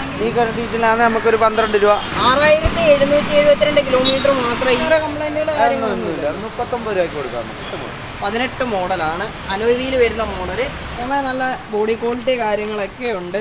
ഈ കണ്ടീഷനിലാണെങ്കിൽ നമുക്കൊരു പന്ത്രണ്ട് രൂപ ആറായിരത്തി എഴുന്നൂറ്റി എഴുപത്തിരണ്ട് കിലോമീറ്റർ മാത്രമേ ഈ കംപ്ലൈന്റുകൾ ഒന്നുമില്ല മുപ്പത്തൊമ്പത് രൂപയ്ക്ക് കൊടുക്കാം നമുക്ക് പതിനെട്ട് മോഡലാണ് അലോയിയിൽ വരുന്ന മോഡല് പുറമെ നല്ല ബോഡി ക്വാളിറ്റി കാര്യങ്ങളൊക്കെ ഉണ്ട്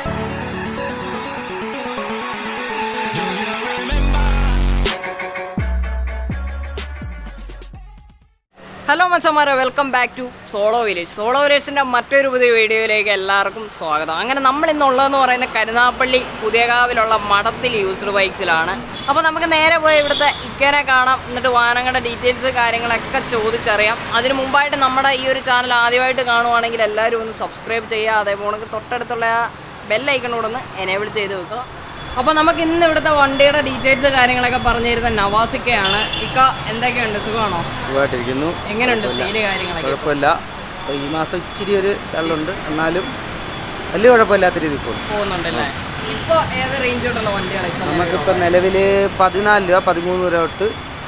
ഹലോ മച്ചന്മാരെ welcome back to solo village solo വില്ലേജിൻ്റെ മറ്റൊരു പുതിയ വീഡിയോയിലേക്ക് എല്ലാവർക്കും സ്വാഗതം അങ്ങനെ നമ്മൾ ഇന്നുള്ളതെന്ന് പറയുന്ന കരുനാപ്പള്ളി പുതിയകാവിലുള്ള മഠത്തിൽ യൂസ്ഡ് ബൈക്സിലാണ് അപ്പോൾ നമുക്ക് നേരെ പോയി ഇവിടുത്തെ ഇക്കനെ കാണാം എന്നിട്ട് വാഹനങ്ങളുടെ ഡീറ്റെയിൽസ് കാര്യങ്ങളൊക്കെ ചോദിച്ചറിയാം അതിന് മുമ്പായിട്ട് നമ്മുടെ ഈ ഒരു ചാനൽ ആദ്യമായിട്ട് കാണുവാണെങ്കിൽ എല്ലാവരും ഒന്ന് സബ്സ്ക്രൈബ് ചെയ്യുക അതേപോലെ തൊട്ടടുത്തുള്ള ആ ബെല്ലൈക്കണോട് ഒന്ന് എനേബിൾ ചെയ്ത് വെക്കുക അപ്പോൾ നമുക്ക് ഇന്ന് ഇവിടുത്തെ വണ്ടിയുടെ ഡീറ്റെയിൽസ് കാര്യങ്ങളൊക്കെ പറഞ്ഞു തരുന്ന നവാസിക്കയാണ് ഇക്ക എന്തൊക്കെയുണ്ട് സുഖമാണോ സുഖമായിട്ടിരിക്കുന്നു എങ്ങനെയുണ്ട് സെയില് കാര്യങ്ങളൊക്കെ കുഴപ്പമില്ല അപ്പോൾ ഈ മാസം ഇച്ചിരി ഒരു വെള്ളമുണ്ട് എന്നാലും വലിയ കുഴപ്പമില്ലാത്ത രീതിയിൽ പോകും പോകുന്നുണ്ടല്ലേ ഇപ്പൊ ഏത് റേഞ്ചോട്ടുള്ള വണ്ടിയാണ് ഇപ്പൊ നമുക്കിപ്പോൾ നിലവിൽ പതിനാല് രൂപ പതിമൂന്ന് രൂപ തൊട്ട്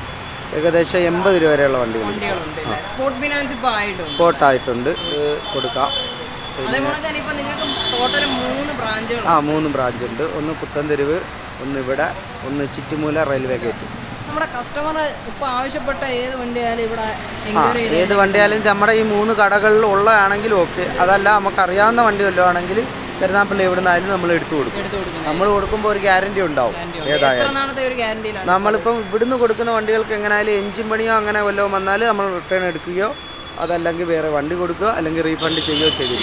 ഏകദേശം എൺപത് രൂപ വരെയുള്ള വണ്ടികൾ വണ്ടികളുണ്ട് അല്ലേ സ്പോർട്ട് ഫിനാൻസ് ഇപ്പൊ ആയിട്ടുണ്ട് സ്പോട്ടായിട്ടുണ്ട് ഇത് കൊടുക്കാം അതേപോലെ തന്നെ ഇപ്പൊ നിങ്ങൾക്ക് ടോട്ടൽ മൂന്ന് ബ്രാഞ്ചുകൾ ആ മൂന്ന് ബ്രാഞ്ച് ഉണ്ട് ഒന്ന് പുത്തൻതെരുവ് ഒന്ന് ഇവിടെ ഒന്ന് ചിറ്റുമൂല റെയിൽവേ ഗേറ്റ് നമ്മുടെ കസ്റ്റമർ ഇപ്പൊ ആവശ്യപ്പെട്ട ഏത് വണ്ടിയായാലും ഇവിടെ ആ എൻക്വയറി ചെയ്ത് ഏത് വണ്ടിയായാലും നമ്മുടെ ഈ മൂന്ന് കടകളിൽ ഉള്ളതാണെങ്കിൽ ഓക്കെ അതല്ല നമുക്ക് അറിയാവുന്ന വണ്ടി വല്ലതും ആണെങ്കിൽ കരുനാപ്പള്ളി എവിടെ നിന്നായാലും നമ്മൾ എടുത്തു കൊടുക്കും എടുത്തു കൊടുക്കുന്നത് നമ്മൾ കൊടുക്കുമ്പോൾ ഒരു ഗ്യാരണ്ടി ഉണ്ടാവും എത്ര ഏതായാലും നാളത്തെ ഒരു ഗ്യാരണ്ടിയിലാണ് നമ്മളിപ്പം ഇവിടുന്ന് കൊടുക്കുന്ന വണ്ടികൾക്ക് എങ്ങനെയായാലും എഞ്ചിൻ പണിയോ അങ്ങനെ വല്ലതും വന്നാൽ നമ്മൾ റിട്ടേൺ എടുക്കുകയോ അതല്ലെങ്കിൽ വേറെ വണ്ടി കൊടുക്കുകയോ അല്ലെങ്കിൽ റീഫണ്ട് ചെയ്യുകയോ ചെയ്തു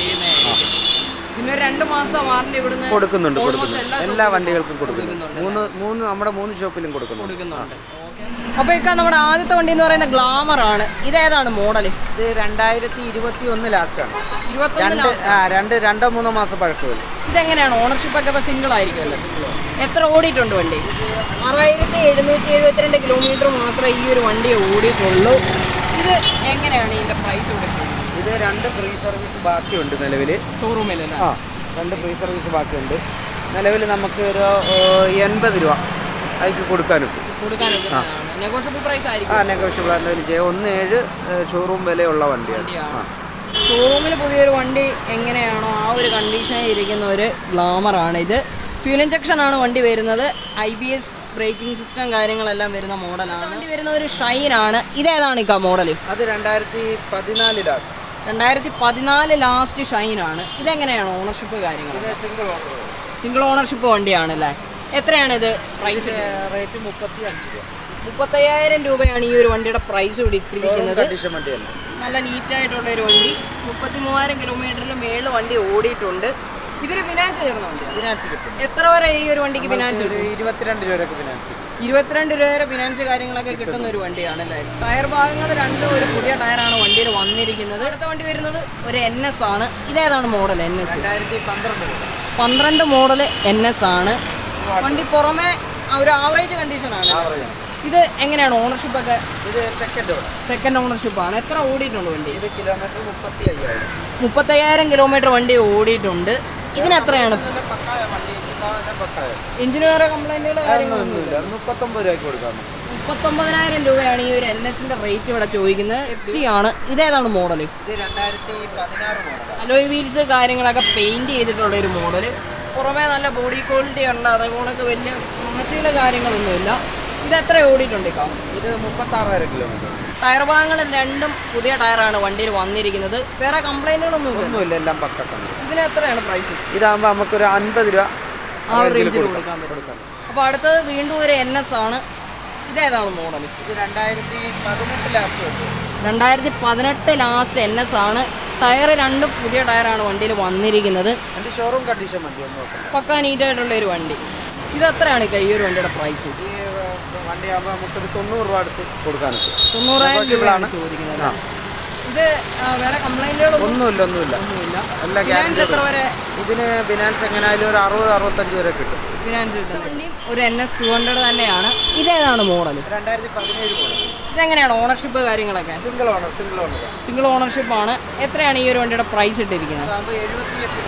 പിന്നെ ഒരു രണ്ട് മാസത്തെ വാറണ്ടി ഇവിടുന്ന് കൊടുക്കുന്നുണ്ട് Almost കൊടുക്കുന്നുണ്ട് എല്ലാ എല്ലാ shop വണ്ടികൾക്കും കൊടുക്കുന്നുണ്ട് കൊടുക്കുന്നുണ്ട് മൂന്ന് മൂന്ന് നമ്മുടെ മൂന്ന് ഷോപ്പിലും കൊടുക്കുന്നുണ്ട് കൊടുക്കുന്നുണ്ട് അപ്പൊ ഇക്ക നമ്മുടെ ആദ്യത്തെ വണ്ടി എന്ന് പറയുന്ന ഗ്ലാമർ ആണ് ഇതേതാണ് മോഡൽ ഇത് രണ്ടായിരത്തി ഇരുപത്തി ഒന്ന് ലാസ്റ്റാണ് ഇരുപത്തൊന്ന് രണ്ട് ആ രണ്ട് രണ്ടോ മൂന്നോ മാസം പഴക്കമില്ല ഇതെങ്ങനെയാണ് ഓണർഷിപ്പ് ഒക്കെ ഇപ്പൊ സിംഗിൾ ആയിരിക്കുമല്ലോ എത്ര ഓടിയിട്ടുണ്ട് വണ്ടി ആറായിരത്തി എഴുന്നൂറ്റി എഴുപത്തിരണ്ട് കിലോമീറ്റർ മാത്രമേ ഈ ഒരു വണ്ടി ഓടിയിട്ടുള്ളൂ ഇത് എങ്ങനെയാണ് ഇതിന്റെ പ്രൈസ് കൊടുക്കുന്നത് ഇത് രണ്ട് ഫ്രീ സർവീസ് ബാക്കിയുണ്ട് നിലവിൽ ഷോറൂമിൽ ആ രണ്ട് ഫ്രീ സർവീസ് ബാക്കിയുണ്ട് നിലവിൽ നമുക്ക് ഒരു ഏ, എൺപത് രൂപ അതിക്ക് കൊടുക്കാനും കൊടുക്കാനൊക്കെ നെഗോഷ്യബിൾ പ്രൈസ് ആ ആയിരിക്കും നെഗോഷ്യബിൾ ആയിട്ട് ചെയ്യാം ഒന്ന് ഏഴ് ഷോറൂം വിലയുള്ള വണ്ടിയാണ് വണ്ടിയാണ് ഷോറൂമിൽ പുതിയൊരു വണ്ടി എങ്ങനെയാണോ ആ ഒരു കണ്ടീഷനിൽ ഇരിക്കുന്ന ഒരു ഗ്ലാമർ ആണ് ഇത് ഫ്യൂൽ ഇഞ്ചക്ഷൻ ആണ് വണ്ടി വരുന്നത് I B S braking system കാര്യങ്ങളെല്ലാം വരുന്ന മോഡലാണ് വണ്ടി വരുന്നത് ഒരു ഷൈൻ ആണ് ഇതേതാണ് ഇക്ക മോഡൽ അത് രണ്ടായിരത്തി പതിനാല് ലാസ്റ്റ് രണ്ടായിരത്തി പതിനാല് ലാസ്റ്റ് ഷൈൻ ആണ് ഇതെങ്ങനെയാണ് ഓണർഷിപ്പ് കാര്യങ്ങൾ ഇത് സിംഗിൾ ഓണർ സിംഗിൾ ഓണർഷിപ്പ് വണ്ടിയാണ് അല്ലേ എത്രയാണ് ഇത് പ്രൈസ് റേറ്റ് മുപ്പത്തി അഞ്ച് രൂപ മുപ്പത്തയ്യായിരം രൂപയാണ് ഈ ഒരു വണ്ടിയുടെ പ്രൈസ് ഇവിടെ ഇട്ടിരിക്കുന്നത് കണ്ടീഷൻ വണ്ടിയല്ല നല്ല നീറ്റായിട്ടുള്ള ഒരു വണ്ടി മുപ്പത്തി മൂവായിരം കിലോമീറ്ററിന് മേളിൽ വണ്ടി ഓടിയിട്ടുണ്ട് ഇതിന് ഫിനാൻസ് ചേർന്നുണ്ട് ഫിനാൻസ് കിട്ടും എത്ര വരെ ഈ ഒരു വണ്ടിക്ക് ഫിനാൻസ് ഒരു ഇരുപത്തിരണ്ട് രൂപ വരെയൊക്കെ ഫിനാൻസ് കിട്ടും ഇരുപത്തിരണ്ട് രൂപ വരെ ഫിനാൻസ് കാര്യങ്ങളൊക്കെ കിട്ടുന്ന ഒരു വണ്ടിയാണ് അല്ലേ ടയർ ഭാഗങ്ങൾ രണ്ട് ഒരു പുതിയ ടയറാണ് വണ്ടിയിൽ വന്നിരിക്കുന്നത് അടുത്ത വണ്ടി വരുന്നത് ഒരു എൻ എസ് ആണ് ഇതേതാണ് മോഡൽ എൻ എസ് രണ്ടായിരത്തി പന്ത്രണ്ട് രൂപ പന്ത്രണ്ട് മോഡൽ എൻ എസ് ആണ് വണ്ടി പുറമെ ഒരു ആവറേജ് കണ്ടീഷൻ ആണ് ഇത് എങ്ങനെയാണ് ഓണർഷിപ്പ് ഒക്കെ ഇത് സെക്കൻഡ് ഓണർ സെക്കൻഡ് ഓണർഷിപ്പ് ആണ് എത്ര ഓടിയിട്ടുണ്ട് വണ്ടി ഇത് കിലോമീറ്റർ മുപ്പത്തി അയ്യായിരം മുപ്പത്തയ്യായിരം കിലോമീറ്റർ വണ്ടി ഓടിയിട്ടുണ്ട് ഇതിന് എത്രയാണ് നല്ല പക്കായ വണ്ടി സാധാരണ പക്കായ എഞ്ചിന് വേറെ കംപ്ലൈന്റുകൾ കാര്യങ്ങളൊന്നും ഒന്നുമില്ല മുപ്പത്തൊമ്പത് രൂപയ്ക്ക് കൊടുക്കാം നമുക്ക്. മുപ്പത്തൊമ്പതിനായിരം രൂപയാണ് ഈ ഒരു എൻ എസിന്റെ റേറ്റ് ഇവിടെ ചോദിക്കുന്നത് എഫ് സി ആണ് ഇതേതാണ് മോഡൽ ഇത് രണ്ടായിരത്തി പതിനാറ് മോഡലാണ് അലോയ് വീൽസ് കാര്യങ്ങളൊക്കെ പെയിന്റ് ചെയ്തിട്ടുള്ള ഒരു മോഡൽ പുറമേ നല്ല ബോഡി ക്വാളിറ്റി ഉണ്ട് അതേപോലൊക്കെ വലിയ സ്ക്രാച്ചുകളുടെ കാര്യങ്ങളൊന്നുമില്ല ഇത് എത്ര ഓടിയിട്ടുണ്ട് ഇക്കാ ഇത് മുപ്പത്താറായിരം കിലോമീറ്റർ ടയർ ഭാഗങ്ങൾ രണ്ടും പുതിയ ടയറാണ് വണ്ടിയിൽ വന്നിരിക്കുന്നത് വേറെ കംപ്ലൈന്റുകളൊന്നും ഇല്ല ഒന്നുമില്ല എല്ലാം പക്കട്ടുണ്ട് ഇതിന് എത്രയാണ് പ്രൈസ് ഇതാകുമ്പോൾ നമുക്കൊരു അൻപത് രൂപ ആ ഒരു റേഞ്ചിൽ കൊടുക്കാൻ പറ്റും അപ്പോൾ അടുത്തത് വീണ്ടും ഒരു എൻ എസ് ആണ് ഇതേതാണ് മോഡൽ ഇത് രണ്ടായിരത്തി പതിനെട്ട് ലാസ്റ്റ് വരും രണ്ടായിരത്തി പതിനെട്ട് ലാസ്റ്റ് എൻ എസ് ആണ് ടയർ രണ്ടും പുതിയ ടയറാണ് വണ്ടിയിൽ വന്നിരിക്കുന്നത് എൻ്റെ ഷോറൂം കണ്ടീഷൻ മതി ഒന്ന് നോക്കണം പക്കാ നീറ്റായിട്ടുള്ള ഒരു വണ്ടി ഇത് എത്രയാണ് ഇക്ക ഈ ഒരു വണ്ടിയുടെ പ്രൈസ് ഈ ഏർ, വണ്ടിയാകുമ്പോൾ നമുക്കൊരു തൊണ്ണൂറ് രൂപ അടുത്ത് കൊടുക്കാനൊക്കെ തൊണ്ണൂറായിരം Negotiable രൂപയാണ് ആണ്. ചോദിക്കുന്നത് ആ. ഇത് ആ, വേറെ കംപ്ലൈന്റുകളൊന്നും ഒന്നുമില്ല ഒന്നുമില്ല ഒന്നുമില്ല എല്ലാ ഫിനാൻസ് എത്ര വരെ ഇതിന് ഫിനാൻസ് എങ്ങനെയായാലും ഒരു അറുപത് അറുപത്തഞ്ച് വരെ കിട്ടും ഫിനാൻസ് കിട്ടുന്നത് വണ്ടിയും ഒരു എൻ എസ് ടു ഹൺഡ്രഡ് തന്നെയാണ് ഇതേതാണ് മോഡൽ രണ്ടായിരത്തി പതിനേഴ് മോഡൽ ഇതെങ്ങനെയാണ് ഓണർഷിപ്പ് കാര്യങ്ങളൊക്കെ single owner single owner single ownership ആണ് എത്രയാണ് ഈ ഒരു വണ്ടിയുടെ പ്രൈസ് ഇട്ടിരിക്കുന്നത് അതാകുമ്പോൾ എഴുപത്തിയെട്ട്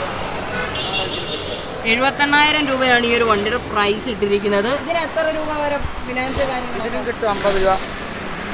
രൂപ എഴുപത്തെണ്ണായിരം രൂപയാണ് ഈ ഒരു വണ്ടിയുടെ പ്രൈസ് ഇട്ടിരിക്കുന്നത് ഇതിന് എത്ര രൂപ വരെ ഫിനാൻസ് കാര്യങ്ങളൊക്കെ ഇതിനും കിട്ടും അമ്പത് രൂപ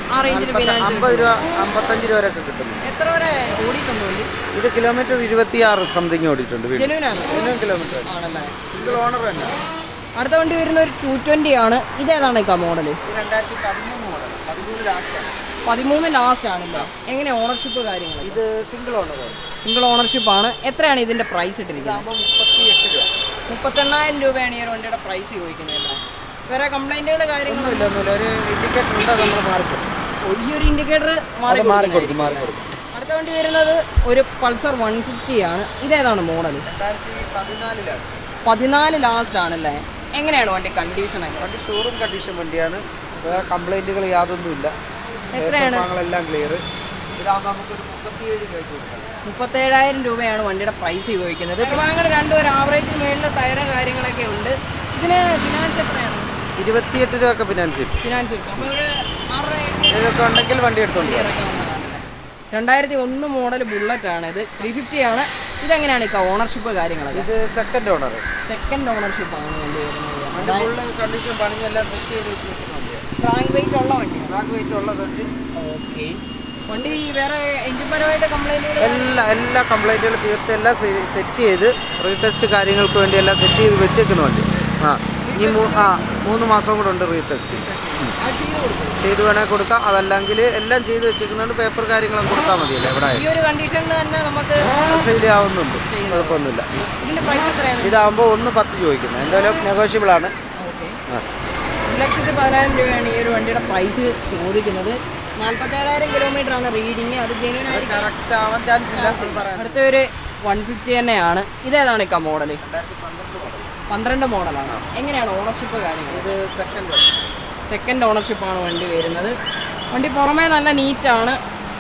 ആ റേഞ്ചിൽ ഫിനാൻസ് അമ്പത് രൂപ അമ്പത്തഞ്ച് രൂപ വരെയൊക്കെ കിട്ടുന്നു എത്ര വരെ ഓടിയിട്ടുണ്ട് വണ്ടി ഇത് കിലോമീറ്റർ ഇരുപത്തിയാറ് സംതിങ് ഓടിയിട്ടുണ്ട് വീട് ജനുവിനാണ് മിനിമം കിലോമീറ്റർ ആണല്ലേ സിംഗിൾ ഓണർ തന്നെ അടുത്ത വണ്ടി വരുന്ന ഒരു ടു ട്വന്റി ആണ് ഇതേതാണ് ഇക്ക മോഡൽ ഇത് രണ്ടായിരത്തി പതിമൂന്ന് മോഡൽ പതിമൂന്ന് ലാസ്റ്റാണ് പതിമൂന്ന് ലാസ്റ്റ് ആണല്ലോ എങ്ങനെ ഓണർഷിപ്പ് കാര്യങ്ങൾ ഇത് സിംഗിൾ ഓണറാണ് സിംഗിൾ ഓണർഷിപ്പ് ആണ് എത്രയാണ് ഇതിന്റെ പ്രൈസ് ഇട്ടിരിക്കുന്നത് ഇതാകുമ്പോൾ മുപ്പത്തി എട്ട് രൂപ മുപ്പത്തെണ്ണായിരം രൂപയാണ് ഈ ഒരു വണ്ടിയുടെ പ്രൈസ് ചോദിക്കുന്നത് അല്ലേ വേറെ കംപ്ലൈന്റുകൾ കാര്യങ്ങൾ ഒന്നുമില്ല ഒന്നുമില്ല ഒരു ഇൻഡിക്കേറ്റർ ഉണ്ട് അത് നമ്മൾ മാറിക്കൊടുക്കും ഈ ഒരു ഇൻഡിക്കേറ്റർ മാറി അത് മാറിക്കൊടുക്കും മാറിക്കൊടുക്കും അടുത്ത വണ്ടി വരുന്നത് ഒരു പൾസർ വൺ ഫിഫ്റ്റി ആണ് ഇതേതാണ് മോഡൽ രണ്ടായിരത്തി പതിനാല് ലാസ്റ്റ് പതിനാല് ലാസ്റ്റ് ആണല്ലേ എങ്ങനെയാണ് വണ്ടി കണ്ടീഷൻ ഒക്കെ വണ്ടി ഷോറൂം കണ്ടീഷൻ വണ്ടിയാണ് വേറെ കംപ്ലൈൻറ്റുകൾ യാതൊന്നുമില്ല എത്രയാണ് ഭാഗങ്ങളെല്ലാം ക്ലിയർ ഇതാകുമ്പോൾ നമുക്കൊരു മുപ്പത്തിയേഴ് രൂപയ്ക്ക് കൊടുക്കാം മുപ്പത്തേഴായിരം രൂപയാണ് വണ്ടിയുടെ പ്രൈസ് ചോദിക്കുന്നത് വാങ്ങൽ രണ്ടും ഒരു ആവറേജിന് മേളിലെ ടയറ് കാര്യങ്ങളൊക്കെ ഉണ്ട് ഇതിന് ഫിനാൻസ് എത്രയാണ് ഇരുപത്തിയെട്ട് രൂപയൊക്കെ ഫിനാൻസ് കിട്ടും ഫിനാൻസ് കിട്ടും അപ്പോൾ ഒരു ആറ് ഇതൊക്കെ ഉണ്ടെങ്കിൽ വണ്ടി എടുത്തോണ്ട് പോകാം. ഇറക്കാവുന്നതാണല്ലേ രണ്ടായിരത്തി ഒന്ന് മോഡൽ ബുള്ളറ്റ് ആണ് ഇത് ത്രീ ഫിഫ്റ്റി ആണ് ഇതെങ്ങനെയാണ് ഇക്ക ഓണർഷിപ്പ് കാര്യങ്ങളൊക്കെ ഇത് സെക്കൻഡ് ഓണർ സെക്കൻഡ് ഓണർഷിപ്പ് ആണ് വണ്ടി വരുന്നത് വണ്ടി ഫുള്ള് കണ്ടീഷൻ പണിഞ്ഞെല്ലാം സെറ്റ് ചെയ്ത് വെച്ചിരിക്കുന്ന വണ്ടിയാണ് ട്രാങ്ക് വെയിറ്റ് ഉള്ള വണ്ടി ബ്ലാക്ക് വെയിറ്റ് ഉള്ളതുണ്ട് ഓക്കെ വണ്ടി വേറെ എഞ്ചിൻ പരമായിട്ട് കംപ്ലൈൻറ്റുകൾ എല്ലാ എല്ലാ കംപ്ലൈൻറ്റുകളും തീർത്ത് എല്ലാം സെറ്റ് ചെയ്ത് റീടെസ്റ്റ് കാര്യങ്ങൾക്ക് വേണ്ടി എല്ലാം സെറ്റ് ചെയ്ത് വെച്ചേക്കുന്ന വണ്ടി ആ ഇനി മൂ- ആ മൂന്ന് മാസം കൂടെ ഉണ്ട് റീടെസ്റ്റ് അത് ചെയ്ത് കൊടുക്കും ചെയ്ത് വേണമെങ്കിൽ കൊടുക്കാം അതല്ലെങ്കിൽ എല്ലാം ചെയ്ത് വെച്ചേക്കുന്നുണ്ട് പേപ്പർ കാര്യങ്ങളൊക്കെ കൊടുത്താൽ മതിയല്ലേ എവിടെ ഈ ഒരു കണ്ടീഷനിൽ തന്നെ നമുക്ക് ഫെയിൽ ആവുന്നുണ്ട് കുഴപ്പമൊന്നുമില്ല ഇതിന്റെ പ്രൈസ് എത്രയാണ് ഇതാകുമ്പോൾ ഒന്ന് പത്ത് ചോദിക്കുന്നത് എന്തായാലും നെഗോഷ്യബിൾ ആണ് ഓക്കെ ആ. ഒരു ലക്ഷത്തി പതിനായിരം രൂപയാണ് ഈ ഒരു വണ്ടിയുടെ പ്രൈസ് ചോദിക്കുന്നത് നാൽപ്പത്തേഴായിരം കിലോമീറ്റർ ആണ് റീഡിങ് അത് ജെന്യൂൻ ആയിരിക്കും കറക്റ്റ് ആവാൻ ചാൻസ് ഇല്ല എന്ന് പറയാൻ അടുത്ത ഒരു വൺ ഫിഫ്റ്റി തന്നെയാണ് ഇതേതാണ് ഇക്ക മോഡൽ രണ്ടായിരത്തി പന്ത്രണ്ട് model. പന്ത്രണ്ട് മോഡലാണ് എങ്ങനെയാണ് ഓണർഷിപ്പ് കാര്യങ്ങൾ ഇത് സെക്കൻഡ് സെക്കൻഡ് ഓണർഷിപ്പാണ് വണ്ടി വരുന്നത് വണ്ടി പുറമേ നല്ല നീറ്റാണ്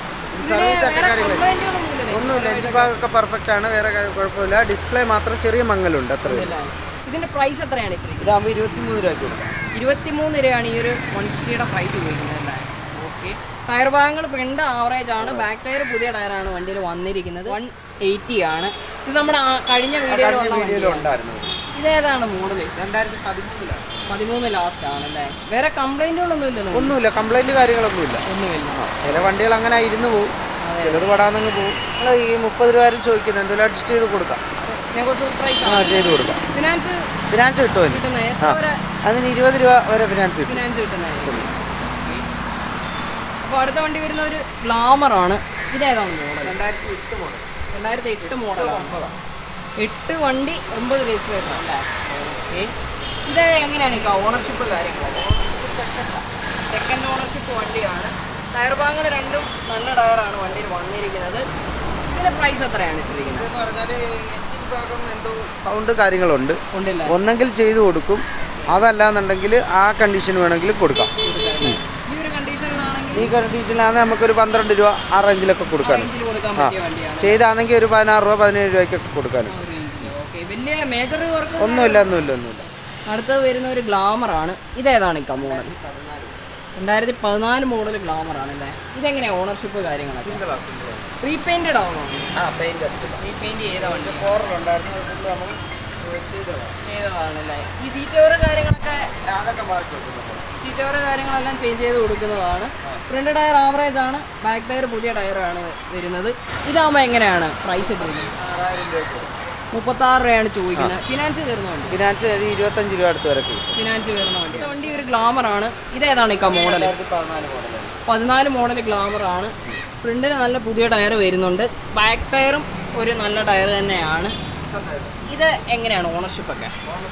സർവീസ് ഒക്കെ കാര്യങ്ങൾ കംപ്ലൈൻറ്റുകളൊന്നുമില്ല ഒന്നുമില്ല എഞ്ചിൻ ഭാഗമൊക്കെ പെർഫെക്റ്റ് ആണ് വേറെ കാര്യം കുഴപ്പമില്ല ഡിസ്പ്ലേ മാത്രം ചെറിയ മങ്ങലുണ്ട് അത്ര ഇതിന്റെ പ്രൈസ് എത്രയാണ് ഇട്ടിരിക്കുന്നത് ഇതാകുമ്പോൾ ഇരുപത്തി മൂന്ന് രൂപയ്ക്ക് കൊടുക്കാം ഇരുപത്തിമൂന്ന് രൂപയാണ് ഈ ഒരു വൺ ഫിഫ്റ്റിയുടെ പ്രൈസ് ചോദിക്കുന്നത് അല്ലേ ഓക്കെ ടയർ ഭാഗങ്ങൾ ഫ്രണ്ട് ആവറേജ് ആണ് ബാക്ക് ടയർ പുതിയ ടയറാണ് വണ്ടിയിൽ വന്നിരിക്കുന്നത് വൺ എയ്റ്റി ആണ് ഇത് നമ്മുടെ ആ കഴിഞ്ഞ വീഡിയോയിൽ വന്ന വീഡിയോയിൽ വണ്ടിയാണ് ഉണ്ടായിരുന്നു ഇതേതാണ് മോഡൽ രണ്ടായിരത്തി പതിമൂന്നിലാണ് പതിമൂന്ന് ലാസ്റ്റ് ആണല്ലേ വേറെ കംപ്ലൈന്റുകളൊന്നും ഇല്ലല്ലോ ഒന്നുമില്ല കംപ്ലൈന്റ് കാര്യങ്ങളൊന്നുമില്ല ഒന്നുമില്ല ചില വണ്ടികൾ അങ്ങനെ ഇരുന്ന് പോകും ചിലത് പടാന്നങ്ങ് പോകും നമ്മൾ ഈ മുപ്പത് രൂപ വരെ ചോദിക്കുന്നത് എന്തെങ്കിലും അഡ്ജസ്റ്റ് ചെയ്ത് കൊടുക്കാം നെഗോഷ്യബിൾ പ്രൈസ് ആ ആണ് ചെയ്ത് കൊടുക്കാം ഫിനാൻസ് ഫിനാൻസ് കിട്ടുമല്ലോ കിട്ടുന്ന എത്ര വരെ അതിന് ഇരുപത് രൂപ വരെ ഫിനാൻസ് കിട്ടും ഫിനാൻസ് കിട്ടുന്നതായിരിക്കും അപ്പോൾ അടുത്ത വണ്ടി വരുന്ന ഒരു ഗ്ലാമർ ആണ് ഇതേതാണ് മോഡൽ രണ്ടായിരത്തി എട്ട് മോഡൽ രണ്ടായിരത്തി എട്ട് മോഡലാണ് എട്ട് വണ്ടി ഒമ്പത് രജിസ്ട്രേഷൻ അല്ലേ ഓക്കെ ഇത് എങ്ങനെയാണ് ഈ ഓണർഷിപ്പ് കാര്യങ്ങളൊക്കെ സെക്കൻഡ് ഓണർഷിപ്പ് വണ്ടിയാണ് ടയർ ഭാഗങ്ങൾ രണ്ടും നല്ല ടയറാണ് വണ്ടിയിൽ വന്നിരിക്കുന്നത് ഇതിന്റെ പ്രൈസ് എത്രയാണ് ഇട്ടിരിക്കുന്നത് എന്ന് പറഞ്ഞാൽ എഞ്ചിൻ ഭാഗം എന്തോ സൗണ്ട് കാര്യങ്ങളുണ്ട് ഉണ്ടല്ല ഒന്നെങ്കിൽ ചെയ്തു കൊടുക്കും അതല്ലാന്നുണ്ടെങ്കിൽ ആ കണ്ടീഷൻ വേണമെങ്കിൽ കൊടുക്കാം ഈ ഒരു കണ്ടീഷനിലാണെങ്കിൽ ഈ കണ്ടീഷനിലാണ് നമുക്കൊരു പന്ത്രണ്ട് രൂപ ആ റേഞ്ചിലൊക്കെ കൊടുക്കാൻ റേഞ്ചിൽ കൊടുക്കാൻ പറ്റിയ വണ്ടിയാണ് ചെയ്താണെങ്കിൽ ഒരു പതിനാറ് രൂപ പതിനേഴ് രൂപയ്ക്കൊക്കെ കൊടുക്കാനും ഓക്കെ വലിയ മേജർ വർക്ക് ഒന്നുമില്ല ഒന്നുമില്ല ഒന്നുമില്ല അടുത്തത് വരുന്ന ഒരു ഗ്ലാമർ ആണ് ഇതേതാണ് ഇക്ക മോഡൽ രണ്ടായിരത്തി പതിനാല് മോഡൽ ഗ്ലാമർ ആണല്ലേ ഇതെങ്ങനെയാണ് ഓണർഷിപ്പ് കാര്യങ്ങളൊക്കെ റീപെയിൻറ്റഡ് ആണോ ആ പെയിന്റ് അടിച്ചത് റീപെയിൻറ്റ് ചെയ്ത വണ്ടി ഫോറിലുണ്ടായിരുന്നു അത് full നമ്മൾ ചെയ്തതാണ് ചെയ്തതാണല്ലേ ഈ സീറ്റ് കവർ കാര്യങ്ങളൊക്കെ അതൊക്കെ മാർക്ക് വെക്കുന്നു സീറ്റ് കവർ കാര്യങ്ങളെല്ലാം ചേഞ്ച് ചെയ്ത് കൊടുക്കുന്നതാണ് ഫ്രണ്ട് ടയർ ആവറേജ് ആണ് ബാക്ക് ടയർ പുതിയ ടയറാണ് വരുന്നത് ഇതാകുമ്പോൾ എങ്ങനെയാണ് പ്രൈസ് ഇട്ടിരിക്കുന്നത് ആറായിരം രൂപ മുപ്പത്താറ് രൂപയാണ് ചോദിക്കുന്നത് ഫിനാൻസ് കയറുന്ന വണ്ടി ഫിനാൻസ് ഒരു ഇരുപത്തഞ്ച് രൂപ അടുത്ത് വരെ കിട്ടും ഫിനാൻസ് കയറുന്ന വണ്ടി ഈ വണ്ടി ഒരു ഗ്ലാമർ ആണ് ഇതേതാണ് ഇക്ക മോഡൽ രണ്ടായിരത്തി പതിനാല് മോഡലാണ് പതിനാല് മോഡൽ ഗ്ലാമർ ആണ് ഫ്രണ്ടിൽ നല്ല പുതിയ ടയർ വരുന്നുണ്ട് ബാക്ക് ടയറും ഒരു നല്ല ടയർ തന്നെയാണ് ഇത് എങ്ങനെയാണ് ഓണർഷിപ്പ് ഒക്കെ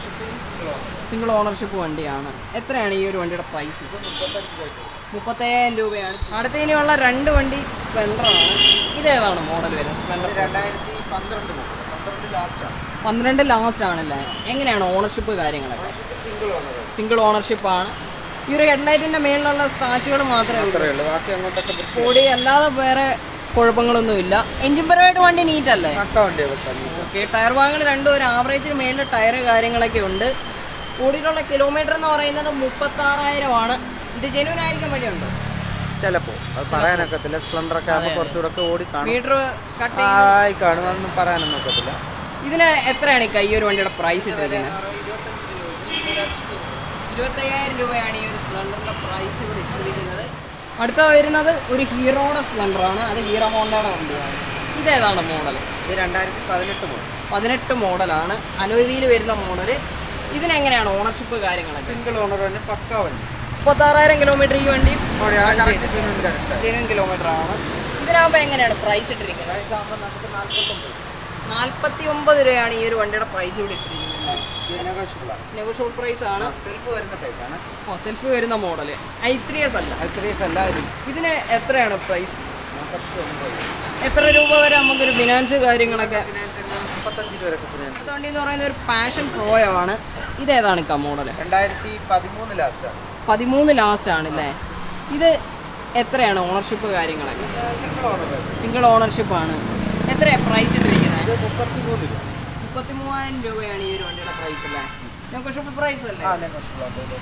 സിംഗിൾ ഓണർഷിപ്പ് വണ്ടിയാണ് എത്രയാണ് ഈ ഒരു വണ്ടിയുടെ പ്രൈസ് മുപ്പത്തയ്യായിരം രൂപയാണ് അടുത്ത ഇനിയുള്ള രണ്ട് വണ്ടി സ്പ്ലെൻഡറാണ് ഇതേതാണ് മോഡൽ വരുന്നത് സ്പ്ലെൻഡർ രണ്ടായിരത്തി പന്ത്രണ്ട് മോഡൽ പന്ത്രണ്ട് ലാസ്റ്റാണ് പന്ത്രണ്ട് ലാസ്റ്റ് ആണല്ലേ എങ്ങനെയാണ് ഓണർഷിപ്പ് കാര്യങ്ങളൊക്കെ സിംഗിൾ ഓണർ സിംഗിൾ ഓണർഷിപ്പ് ആണ് ഈ ഒരു ഹെഡ്ലൈറ്റിൻ്റെ മേളിലുള്ള സ്ക്രാച്ചുകൾ മാത്രമേ ഉള്ളൂ അത്രയേ ഉള്ളൂ ബാക്കി അങ്ങോട്ടൊക്കെ വൃത്തി- ബോഡി അല്ലാതെ വേറെ കുഴപ്പങ്ങളൊന്നുമില്ല എഞ്ചിൻ പരമായിട്ട് വണ്ടി നീറ്റ് അല്ലേ പക്ക വണ്ടിയാണ് തന്നെ ഓക്കെ ടയർ ഭാഗങ്ങൾ രണ്ടും ഒരു ആവറേജിന് മേളിൽ ടയർ കാര്യങ്ങളൊക്കെ ഉണ്ട് ഓടിയിട്ടുള്ള കിലോമീറ്റർ എന്ന് പറയുന്നത് മുപ്പത്താറായിരം ആണ് ഇത് ജെനുവൻ ആയിരിക്കാൻ വേണ്ടിയുണ്ടോ ചിലപ്പോ അത് പറയാനൊക്കത്തില്ല സ്പ്ലെൻഡർ ഒക്കെ ആകുമ്പോൾ കുറച്ചുകൂടെ ഒക്കെ ഓടി കാണും മീറ്റർ കട്ട് ആയി കാണും അതൊന്നും പറയാനൊന്നും ഒക്കത്തില്ല ഇതിന് എത്രയാണ് ഈ കൈ ഒരു വണ്ടിയുടെ പ്രൈസ് ഇട്ടിരിക്കുന്നത് ഇരുപത്തയ്യായിരം രൂപയാണ് ഈ ഒരു സ്പ്ലെൻഡറിന്റെ പ്രൈസ് ഇവിടെ ഇട്ടിരിക്കുന്നത് അടുത്ത വരുന്നത് ഒരു ഹീറോയുടെ സ്പ്ലെൻഡർ ആണ് അത് ഹീറോ ഹോണ്ടയുടെ വണ്ടിയാണ് ഇതേതാണ് മോഡൽ ഇത് രണ്ടായിരത്തി പതിനെട്ട് മുതൽ പതിനെട്ട് മോഡലാണ് അലോയിയിൽ വരുന്ന മോഡൽ ഇതിനെങ്ങനെയാണ് ഓണർഷിപ്പ് കാര്യങ്ങളൊക്കെ സിംഗിൾ ഓണർ തന്നെ പക്ക വണ്ടി മുപ്പത്താറായിരം കിലോമീറ്റർ ഈ വണ്ടി അവിടെ ആ correct tune correct ആണ്. ജെനുവൻ കിലോമീറ്റർ ആണ് ഇതിനാകുമ്പോൾ എങ്ങനെയാണ് പ്രൈസ് ഇട്ടിരിക്കുന്നത് ഇതാകുമ്പോൾ നമുക്ക് നാൽപ്പത്തൊമ്പത് നാൽപ്പത്തി ഒമ്പത് രൂപയാണ് ഈ ഒരു വണ്ടിയുടെ പ്രൈസ് ഇവിടെ ഇട്ടിരിക്കുന്നത് ഇത് negotiable ആണ്. നെഗോഷ്യബിൾ പ്രൈസ് ആണ് സെൽഫ് വരുന്ന ടൈപ്പാണ് ഓ സെൽഫ് വരുന്ന മോഡൽ ഐ ത്രീ എസ് അല്ല അത്രയും എല്ലാവരും ഇതിന് എത്രയാണ് പ്രൈസ് നാൽപ്പത്തി ഒമ്പത് എത്ര രൂപ വരെ നമുക്കൊരു ഫിനാൻസ് കാര്യങ്ങളൊക്കെ മുപ്പത്തഞ്ച് രൂപ വരെ ഫിനാൻസ് അടുത്ത വണ്ടി എന്ന് പറയുന്നത് ഒരു പാഷൻ പ്രോയോ ആണ് ഇതേതാണ് ഇക്ക മോഡൽ രണ്ടായിരത്തി പതിമൂന്ന് ലാസ്റ്റാണ് പതിമൂന്ന് ലാസ്റ്റ് ആണ് അല്ലേ ഇത് എത്രയാണ് ഓണർഷിപ്പ് കാര്യങ്ങളൊക്കെ സിംഗിൾ ഓണർ സിംഗിൾ ഓണർഷിപ്പ് ആണ് എത്രയാണ് പ്രൈസ് ഇട്ടിരിക്കുന്നത് ഇത് മുപ്പത്തി മൂന്ന് രൂപ മുപ്പത്തി മൂവായിരം രൂപയാണ് ഈ ഒരു വണ്ടിയുടെ പ്രൈസ് അല്ലേ നെഗോഷ്യബിൾ പ്രൈസ് അല്ലേ ആ നെഗോഷ്യബിൾ ആണ്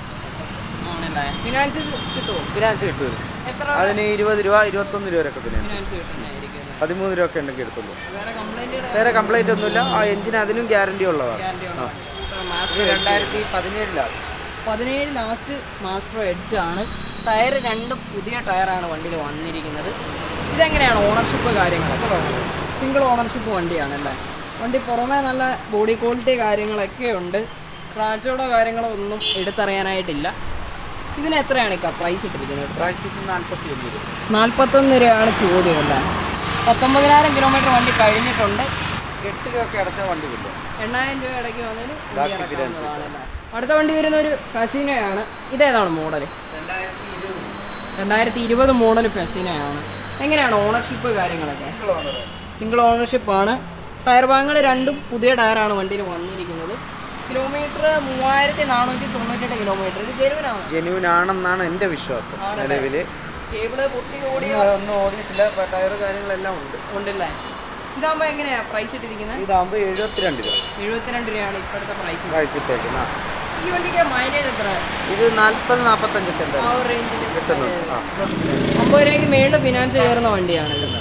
ആണല്ലേ ഫിനാൻസ് കിട്ടുമോ ഫിനാൻസ് കിട്ടും എത്ര അതിന് ഇരുപത് രൂപ ഇരുപത്തൊന്ന് രൂപ വരെയൊക്കെ ഫിനാൻസ് ഫിനാൻസ് കിട്ടുന്നതായിരിക്കും അല്ലേ? പതിമൂന്ന് രൂപ ഒക്കെ ഉണ്ടെങ്കിൽ എടുത്തുള്ളൂ വേറെ കംപ്ലൈൻറ്റുകൾ വേറെ കംപ്ലൈന്റ് ഒന്നുമില്ല ആ എഞ്ചിന് അതിനും ഗ്യാരണ്ടി ഉള്ളതാണ് ഗ്യാരണ്ടി ഉണ്ടോ ഇത് മാസ്റ്റർ രണ്ടായിരത്തി പതിനേഴ് ലാസ്റ്റ് പതിനേഴ് ലാസ്റ്റ് മാസ്റ്റർ എഡ്ജ് ആണ് ടയർ രണ്ട് പുതിയ ടയറാണ് വണ്ടിയിൽ വന്നിരിക്കുന്നത് ഇതെങ്ങനെയാണ് ഓണർഷിപ്പ് കാര്യങ്ങളൊക്കെ സിംഗിൾ ഓണർഷിപ്പ് വണ്ടിയാണല്ലേ വണ്ടി പുറമേ നല്ല ബോഡി ക്വാളിറ്റി കാര്യങ്ങളൊക്കെ ഉണ്ട് സ്ക്രാച്ചോടോ കാര്യങ്ങളോ ഒന്നും എടുത്തറിയാനായിട്ടില്ല ഇതിന് എത്രയാണ് ഇക്ക പ്രൈസ് ഇട്ടിരിക്കുന്നത് പ്രൈസ് ഇപ്പം നാൽപ്പത്തി ഒന്ന് രൂപ നാൽപ്പത്തൊന്ന് രൂപയാണ് ചോദ്യം അല്ലേ പത്തൊമ്പതിനായിരം കിലോമീറ്റർ വണ്ടി കഴിഞ്ഞിട്ടുണ്ട് എട്ട് രൂപ ഒക്കെ അടച്ച വണ്ടി കിട്ടും എണ്ണായിരം രൂപ ഇടയ്ക്ക് വന്നതിന് വണ്ടി ബാക്കി ഇറക്കാവുന്നതാണല്ലേ അടുത്ത വണ്ടി വരുന്ന ഒരു ഫസീനയാണ് ഇതേതാണ് മോഡൽ രണ്ടായിരത്തി ഇരുപത് രണ്ടായിരത്തി ഇരുപത് മോഡൽ ഫെസിനയാണ് എങ്ങനെയാണ് ഓണർഷിപ്പ് കാര്യങ്ങളൊക്കെ സിംഗിൾ ഓണർ സിംഗിൾ ഓണർഷിപ്പ് ആണ് ടയർ ഭാഗങ്ങൾ രണ്ടും പുതിയ ടയറാണ് വണ്ടിയിൽ വന്നിരിക്കുന്നത് കിലോമീറ്റർ മൂവായിരത്തി നാനൂറ്റി തൊണ്ണൂറ്റെട്ട് കിലോമീറ്റർ ഇത് ജെനുവിനാണ് ജെന്യൂൻ ആണെന്നാണ് എൻ്റെ വിശ്വാസം ആണല്ലേ? നിലവിൽ കേബിള് പൊട്ടി ഓടിയ ഒന്നും ഓടിയിട്ടില്ല ടയർ കാര്യങ്ങളെല്ലാം ഉണ്ട് ഉണ്ടല്ലേ ഇതാകുമ്പോൾ എങ്ങനെയാ പ്രൈസ് ഇട്ടിരിക്കുന്നത് ഇതാകുമ്പോൾ എഴുപത്തിരണ്ട് രൂപ എഴുപത്തിരണ്ട് രൂപയാണ് ഇപ്പോഴത്തെ പ്രൈസ് പ്രൈസ് ഇട്ടേക്കുന്ന ഈ വണ്ടിക്ക് മൈലേജ് എത്ര ഇത് നാൽപ്പത് നാൽപ്പത്തഞ്ചൊക്കെ ആ എന്തായാലും ഒരു റേഞ്ചിൽ കിട്ടുന്നുണ്ട് ആ അമ്പത് രൂപയ്ക്ക് മേളിൽ ഫിനാൻസ് കയറുന്ന വണ്ടിയാണ് ഇത്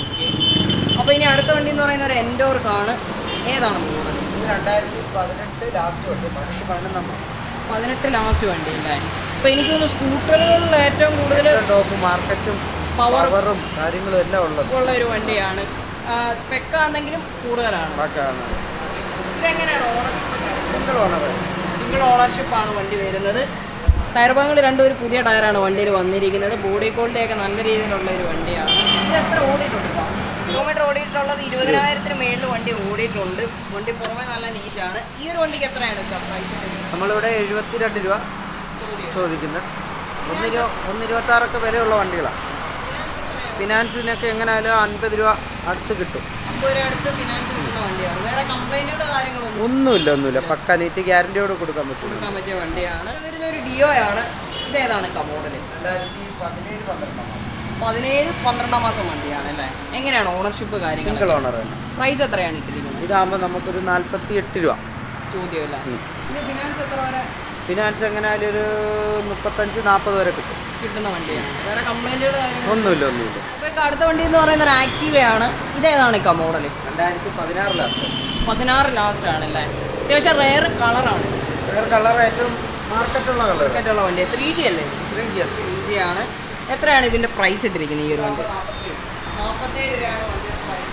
അപ്പോൾ ഇനി അടുത്ത വണ്ടി എന്ന് പറയുന്ന ഒരു എൻഡോർക്കാണ് ഏതാണ് മോഡൽ ഇത് രണ്ടായിരത്തി പതിനെട്ട് ലാസ്റ്റ് വണ്ടി പതിനെട്ട് പതിനൊന്നാം പതിനെട്ട് ലാസ്റ്റ് വണ്ടി അല്ലേ അപ്പോൾ എനിക്ക് തോന്നുന്നു സ്കൂട്ടറുകളിൽ ഏറ്റവും കൂടുതൽ ടോപ്പ് മാർക്കറ്റും പവർ പവറും കാര്യങ്ങളും എല്ലാം ഉള്ളത് ഉള്ള ഒരു വണ്ടിയാണ് സ്പെക്ക് ആണെങ്കിലും കൂടുതലാണ് ബാക്കിയാണ് ഇതെങ്ങനെയാണ് ownership single owner single ownership ആണ് വണ്ടി വരുന്നത് ടയർ ഭാഗങ്ങൾ രണ്ടും ഒരു പുതിയ ടയറാണ് വണ്ടിയിൽ വന്നിരിക്കുന്നത് ബോഡി ക്വാളിറ്റി ഒക്കെ നല്ല രീതിയിലുള്ള ഒരു വണ്ടിയാണ് ഇത് എത്ര ഓടിയിട്ടുണ്ട് കിലോമീറ്റർ ഓടിയിട്ടുള്ളത് ഇരുപതിനായിരത്തിന് മേളിൽ വണ്ടി ഓടിയിട്ടുണ്ട് വണ്ടി പുറമെ നല്ല നീറ്റാണ് ഈ ഒരു വണ്ടിക്ക് എത്രയാണ് പ്രൈസ് നമ്മളിവിടെ എഴുപത്തിരണ്ട് രൂപ ചോദ്യം ചോദിക്കുന്നത് ഒന്ന് ഇരുപ ഒന്ന് ഇരുപത്തി ആറൊക്കെ വിലയുള്ള വണ്ടികളാണ് ഫിനാൻസിനൊക്കെ എങ്ങനെയായാലും അൻപത് രൂപ അടുത്ത് കിട്ടും അമ്പത് രൂപ അടുത്ത് ഫിനാൻസ് കിട്ടുന്ന വണ്ടിയാണ് വേറെ കംപ്ലൈൻറ്റുകളോ കാര്യങ്ങളൊന്നും ഒന്നുമില്ല ഒന്നുമില്ല പക്ക നീറ്റ് ഗ്യാരണ്ടിയോട് കൊടുക്കാൻ പറ്റും കൊടുക്കാൻ പറ്റിയ വണ്ടിയാണ് ഇത് വരുന്ന ഒരു ഡിയോ ആണ് ഇതേതാണ് മോഡൽ രണ്ടായിരത്തി പതിനേഴ് പന്ത്രണ്ടാം പതിനേഴ് പന്ത്രണ്ടാം മാസം വണ്ടിയാണ് അല്ലേ എങ്ങനെയാണ് ഓണർഷിപ്പ് കാര്യങ്ങൾ സിംഗിൾ ഓണർ തന്നെ പ്രൈസ് എത്രയാണ് ഇട്ടിരിക്കുന്നത് ഇതാകുമ്പോൾ നമുക്കൊരു നാൽപ്പത്തി എട്ട് രൂപ ചോദ്യം അല്ലേ ഉം. ഇത് ഫിനാൻസ് എത്ര വരെ ഫിനാൻസ് എങ്ങനെയായാലും ഒരു മുപ്പത്തഞ്ച് നാൽപ്പത് വരെ കിട്ടും കിട്ടുന്ന വണ്ടിയാണ് വേറെ കംപ്ലൈൻറ്റുകൾ കാര്യങ്ങൾ ഒന്നുമില്ല ഒന്നുമില്ല അപ്പോൾ ഇക്ക അടുത്ത വണ്ടി എന്ന് പറയുന്നത് ഒരു ആക്റ്റീവയാണ് ഇതേതാണ് ഇക്ക മോഡൽ രണ്ടായിരത്തി പതിനാറ് ലാസ്റ്റ് പതിനാറ് ലാസ്റ്റ് ആണല്ലേ അത്യാവശ്യം റെയർ കളറാണ് വേറെ കളർ ഏറ്റവും മാർക്കറ്റുള്ള കളർ മാർക്കറ്റുള്ള വണ്ടി ത്രീ ജി അല്ലേ ത്രീ ജി ത്രീ ജി ആണ് എത്രയാണ് ഇതിൻ്റെ പ്രൈസ് ഇട്ടിരിക്കുന്നത് ഈ ഒരു വണ്ടി നാൽപ്പത്തേഴ് രൂപയാണ് വണ്ടിയുടെ പ്രൈസ്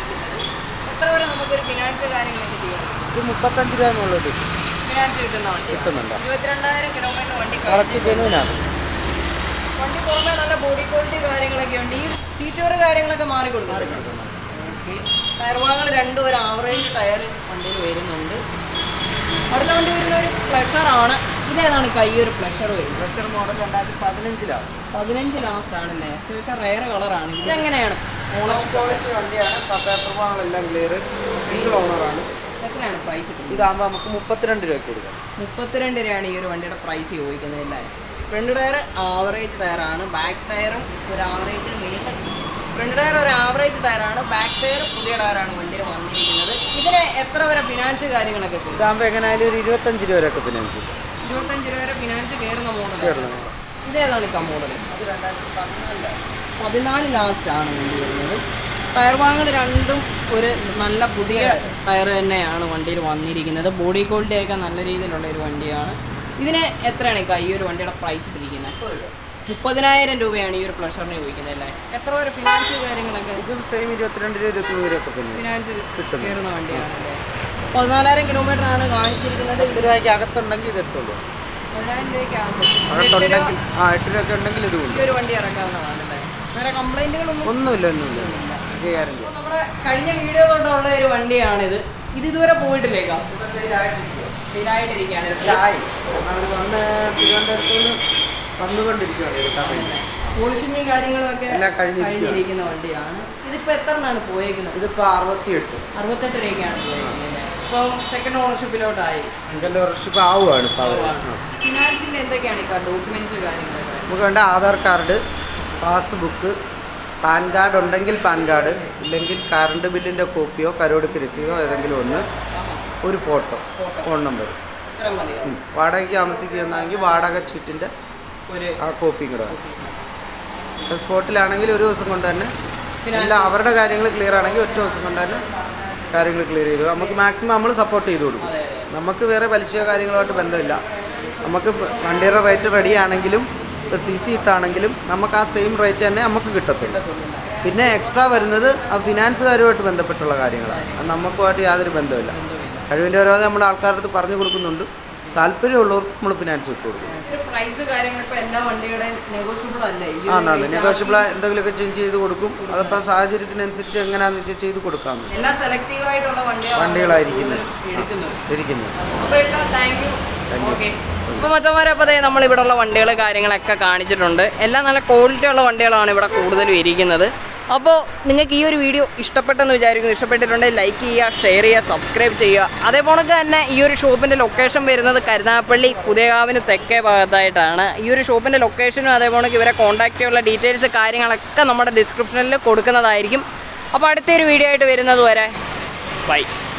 എത്ര വരെ നമുക്കൊരു ഫിനാൻസ് കാര്യങ്ങളൊക്കെ ചെയ്യാം ഇത് മുപ്പത്തഞ്ച് രൂപ എന്നുള്ളത് ഫിനാൻസ് കിട്ടുന്ന വണ്ടി കിട്ടുന്നുണ്ടോ ഇരുപത്തിരണ്ടായിരം കിലോമീറ്റർ വണ്ടി കറക്റ്റ് കഴിഞ്ഞിട്ടുണ്ട്. ജെനുവിനാണ് വണ്ടി പുറമെ നല്ല ബോഡി ക്വാളിറ്റി കാര്യങ്ങളൊക്കെ ഉണ്ട് ഈ സീറ്റ് കവർ കാര്യങ്ങളൊക്കെ മാറി കൊടുക്കുന്നുണ്ട് ഓക്കെ ടയർ ഭാഗങ്ങൾ രണ്ടും ഒരു ആവറേജ് ടയർ വണ്ടിയിൽ വരുന്നുണ്ട് അടുത്ത വണ്ടി വരുന്ന ഒരു പ്ലഷറാണ് ഇതേതാണ് കൈ ഒരു പ്ലഷർ വരുന്നത് ഫ്രഷർ മോഡൽ രണ്ടായിരത്തി പതിനഞ്ച് ലാസ്റ്റ് പതിനഞ്ച് ലാസ്റ്റ് ആണല്ലേ അത്യാവശ്യം റെയർ കളറാണ് ഇതെങ്ങനെയാണ് ഓണർഷിപ്പ് ക്വാളിറ്റി വണ്ടിയാണ് പേപ്പർ ഭാഗങ്ങളെല്ലാം ക്ലിയർ സിംഗിൾ ഓണറാണ് എത്രയാണ് പ്രൈസ് ഇട്ടുന്നത് ഇതാകുമ്പോൾ നമുക്ക് മുപ്പത്തിരണ്ട് രൂപയ്ക്ക് കൊടുക്കാം മുപ്പത്തിരണ്ട് രൂപയാണ് ഈ ഒരു വണ്ടിയുടെ പ്രൈസ് ചോദിക്കുന്നത് അല്ലേ ഫ്രണ്ട് ടയർ ആവറേജ് ടയറാണ് ബാക്ക് ടയറും ഒരു ആവറേജിന് മേളിൽ ഫ്രണ്ട് ടയർ ഒരു ആവറേജ് ടയറാണ് ബാക്ക് ടയർ പുതിയ ടയറാണ് വണ്ടിയിൽ വന്നിരിക്കുന്നത് ഇതിന് എത്ര വരെ ഫിനാൻസ് കാര്യങ്ങളൊക്കെ കിട്ടും ഇതാകുമ്പോൾ എങ്ങനെയായാലും ഒരു ഇരുപത്തഞ്ച് രൂപ വരെയൊക്കെ ഫിനാൻസ് കിട്ടും ഇരുപത്തഞ്ച് രൂപ വരെ ഫിനാൻസ് കയറുന്ന മോഡൽ കയറുന്ന ഇതേതാണ് ഇക്ക മോഡൽ അത് രണ്ടായിരത്തി പതിനാല് പതിനാല് ലാസ്റ്റ് ആണ് വണ്ടി വരുന്നത് ടയർ ഭാഗങ്ങൾ രണ്ടും ഒരു നല്ല പുതിയ ടയർ തന്നെയാണ് വണ്ടിയിൽ വന്നിരിക്കുന്നത് ബോഡി ക്വാളിറ്റി ഒക്കെ നല്ല രീതിയിലുള്ള ഒരു വണ്ടിയാണ് ഇതിന് എത്രയാണ് ഇക്ക ഈ ഒരു വണ്ടിയുടെ പ്രൈസ് ഇട്ടിരിക്കുന്നത് മുപ്പതിനായിരം രൂപയാണ് ഈ ഒരു പ്ലഷറിന് ചോദിക്കുന്നത് അല്ലേ എത്ര വരെ ഫിനാൻസ് കാര്യങ്ങളൊക്കെ ഇതും സെയിം ഇരുപത്തിരണ്ട് രൂപ ഇരുപത്തി മൂന്ന് രൂപ പിന്നെ ഫിനാൻസ് കിട്ടുന്നു. കയറുന്ന വണ്ടിയാണ് അല്ലേ പതിനാലായിരം കിലോമീറ്റർ ആണ് കാണിച്ചിരിക്കുന്നത് പത്ത് രൂപയ്ക്ക് അകത്തുണ്ടെങ്കിൽ ഇത് ഇട്ടുള്ളൂ പതിനായിരം രൂപയ്ക്കകത്ത് എട്ട് രൂപ അകത്തുണ്ടെങ്കിൽ ആ എട്ട് രൂപ ഉണ്ടെങ്കിൽ ഇത് ഈ ഉണ്ട് ഒരു വണ്ടി ഇറക്കാവുന്നതാണ് അല്ലേ വേറെ കംപ്ലൈന്റുകളൊന്നും ഒന്നുമില്ല ഒന്നുമില്ല ഇത് ഗ്യാരണ്ടി അപ്പോൾ നമ്മുടെ കഴിഞ്ഞ വീഡിയോ തൊട്ടുള്ള ഒരു വണ്ടിയാണിത് ഇത് ഇതുവരെ പോയിട്ടില്ലേക്കാ സ്ഥിരമായിട്ടിരിക്കുകയാണ് ഇത്. അവർ വന്ന് തിരുവനന്തപുരത്ത് നിന്ന് വന്നുകൊണ്ടിരിക്കുകയാണ് എടുക്കാൻ വേണ്ടി പോളിഷിങ്ങും കാര്യങ്ങളും ഒക്കെ എല്ലാം കഴിഞ്ഞിരിക്കുകയാണ്. കഴിഞ്ഞിരിക്കുന്ന വണ്ടിയാണ് ഇതിപ്പോ എത്ര എണ്ണാണ് പോയേക്കുന്നത് ഇതിപ്പോൾ അറുപത്തിയെട്ട് അറുപത്തെട്ട് രൂപയ്ക്കാണ് പോയേക്കുന്നത് ഇപ്പം സെക്കൻഡ് ഓണർഷിപ്പിലോട്ടായി എൻ്റെ വർഷം ആവുകയാണ് ഇപ്പോൾ അവർ ഫിനാൻസിന്റെ എന്തൊക്കെയാണ് ഈ ഡോക്യുമെന്റ്സ് കാര്യങ്ങളൊക്കെ നമുക്ക് വേണ്ട Aadhaar card passbook PAN card ഉണ്ടെങ്കിൽ പാൻ കാർഡ് ഇല്ലെങ്കിൽ കറണ്ട് ബില്ലിൻ്റെ കോപ്പിയോ കരോടുക്ക് രസീതോ ഏതെങ്കിലും ഒന്ന് ഒരു ഫോട്ടോ ഫോൺ നമ്പർ ഇത്ര മതിയോ വാടകയ്ക്ക് താമസിക്കുകയെന്നാണെങ്കിൽ വാടക ചീറ്റിൻ്റെ ഒരു ആ കോപ്പിയും കൂടെ വേണം ഇപ്പോൾ സ്പോട്ടിലാണെങ്കിൽ ഒരു ദിവസം കൊണ്ട് തന്നെ Finance. എല്ലാം അവരുടെ കാര്യങ്ങൾ ക്ലിയർ ആണെങ്കിൽ ഒറ്റ ദിവസം കൊണ്ട് തന്നെ കാര്യങ്ങൾ ക്ലിയർ ചെയ്തു നമുക്ക് മാക്സിമം നമ്മൾ സപ്പോർട്ട് ചെയ്ത് കൊടുക്കും അതെ നമുക്ക് വേറെ പലിശയോ കാര്യങ്ങളുമായിട്ട് ബന്ധമില്ല നമുക്ക് വണ്ടിയുടെ റേറ്റ് റെഡി ആണെങ്കിലും സി സി ഇട്ടാണെങ്കിലും നമുക്ക് ആ സെയിം റേറ്റ് തന്നെ നമുക്ക് കിട്ടത്തുള്ളൂ പിന്നെ എക്സ്ട്രാ വരുന്നത് ആ ഫിനാൻസുകാരുമായിട്ട് ബന്ധപ്പെട്ടുള്ള കാര്യങ്ങളാണ് അത് നമുക്കുമായിട്ട് യാതൊരു ബന്ധമില്ല കഴിവിൻ്റെ ഓരോ നമ്മൾ ആൾക്കാരുടെ അടുത്ത് പറഞ്ഞു കൊടുക്കുന്നുണ്ട് താല്പര്യമുള്ളവർക്ക് നമ്മൾ ഫിനാൻസ് ഇട്ട് കൊടുക്കും പ്രൈസ് കാര്യങ്ങളൊക്കെ എല്ലാ വണ്ടിയുടെയും നെഗോഷ്യബിൾ അല്ലേ ഈ ഒരു ആ ആണ് rate നെഗോഷ്യബിൾ എന്തെങ്കിലുമൊക്കെ ചേഞ്ച് ചെയ്ത് കൊടുക്കും അതപ്പോൾ സാഹചര്യത്തിനനുസരിച്ച് എങ്ങനെയാണെന്ന് വെച്ചാൽ ചെയ്ത് കൊടുക്കാമെന്ന് എല്ലാ സെലക്റ്റീവ് ആയിട്ടുള്ള വണ്ടികളാണ് വണ്ടികളായിരിക്കും. കൂടുതലും എടുക്കുന്നത് ഇരിക്കുന്നത് അപ്പോൾ താങ്ക് യു ഓക്കെ ഇപ്പോൾ മച്ചന്മാരെ അപ്പോൾ അതെ നമ്മൾ ഇവിടെ ഉള്ള വണ്ടികൾ കാര്യങ്ങളൊക്കെ കാണിച്ചിട്ടുണ്ട് എല്ലാം നല്ല ക്വാളിറ്റി ഉള്ള വണ്ടികളാണ് ഇവിടെ കൂടുതലും ഇരിക്കുന്നത് അപ്പോൾ നിങ്ങൾക്ക് ഈ ഒരു വീഡിയോ ഇഷ്ടപ്പെട്ടെന്ന് വിചാരിക്കുന്നു ഇഷ്ടപ്പെട്ടിട്ടുണ്ടെങ്കിൽ ലൈക്ക് ചെയ്യുക ഷെയർ ചെയ്യുക സബ്സ്ക്രൈബ് ചെയ്യുക അതേപോലെ തന്നെ ഈ ഒരു ഷോപ്പിൻ്റെ ലൊക്കേഷൻ വരുന്നത് കരുനാഗപ്പള്ളി പുതിയകാവിന് തെക്കേ ഭാഗത്തായിട്ടാണ് ഈ ഒരു ഷോപ്പിൻ്റെ ലൊക്കേഷനും അതേപോലെ ഇവരെ കോൺടാക്ട് ചെയ്യാനുള്ള ഡീറ്റെയിൽസ് കാര്യങ്ങളൊക്കെ നമ്മുടെ ഡിസ്ക്രിപ്ഷനിൽ കൊടുക്കുന്നതായിരിക്കും അപ്പോൾ അടുത്തൊരു വീഡിയോ ആയിട്ട് വരുന്നത് വരെ ബൈ